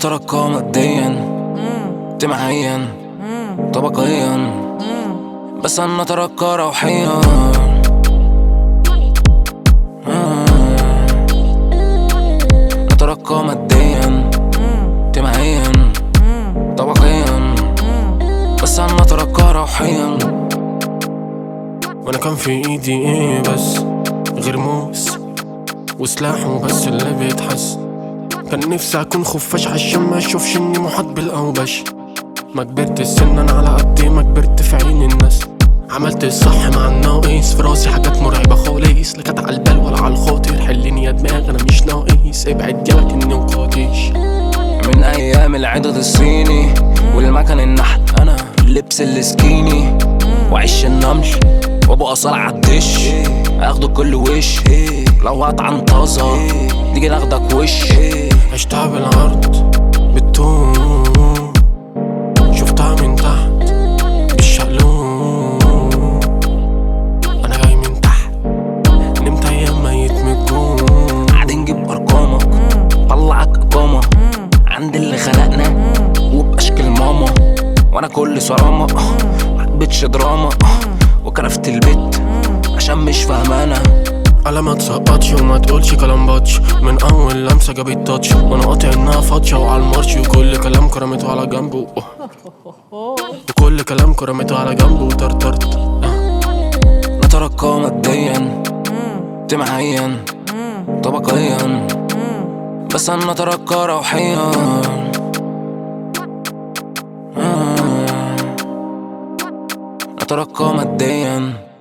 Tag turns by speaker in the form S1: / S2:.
S1: نترقى ماديا اجتماعيا طبقيا بس أن نترقى روحيا نترقى ماديا اجتماعيا طبقيا بس أن نترقى روحيا
S2: وانا كان في ايدي ايه بس غير موس وسلاحه بس اللي بيتحس كان نفسي اكون خفاش عشان ما اشوفش اني محاط بالاوبش ما كبرت السن انا على قد ما كبرت في عين الناس عملت الصح مع الناقص في راسي حاجات مرعبة خالص لا كانت على البال ولا على الخاطر حلني يا دماغ انا مش ناقص ابعد يالك اني وقاتيش
S1: من ايام العدد الصيني والمكن النحت انا اللبس السكيني وعش النمل وابو اصال عالدش اخده كل وش لو هطعن طازة نيجي ناخدك وش
S2: عشتها بالعرض بالطول شفتها من تحت بالشقلوب انا جاي من تحت نمت ايام ميت من الجوع
S1: قاعدين نجيب ارقامك طلعك اقامة عند اللي خلقنا وباشكال ماما وانا كل صرامة محبتش دراما وكرفت البيت عشان مش فاهمانة
S2: على ما تسقطش وما تقولش كلام باتش من اول لمسه جابت تاتش وانا قاطع انها فاتشه وعلى المارش وكل كلام كرمته على جنبه وكل كلام كرمته على جنبه وطرطرت آه.
S1: نترقى ماديا اجتماعيا طبقيا بس أن نترقى روحيا نترقى ماديا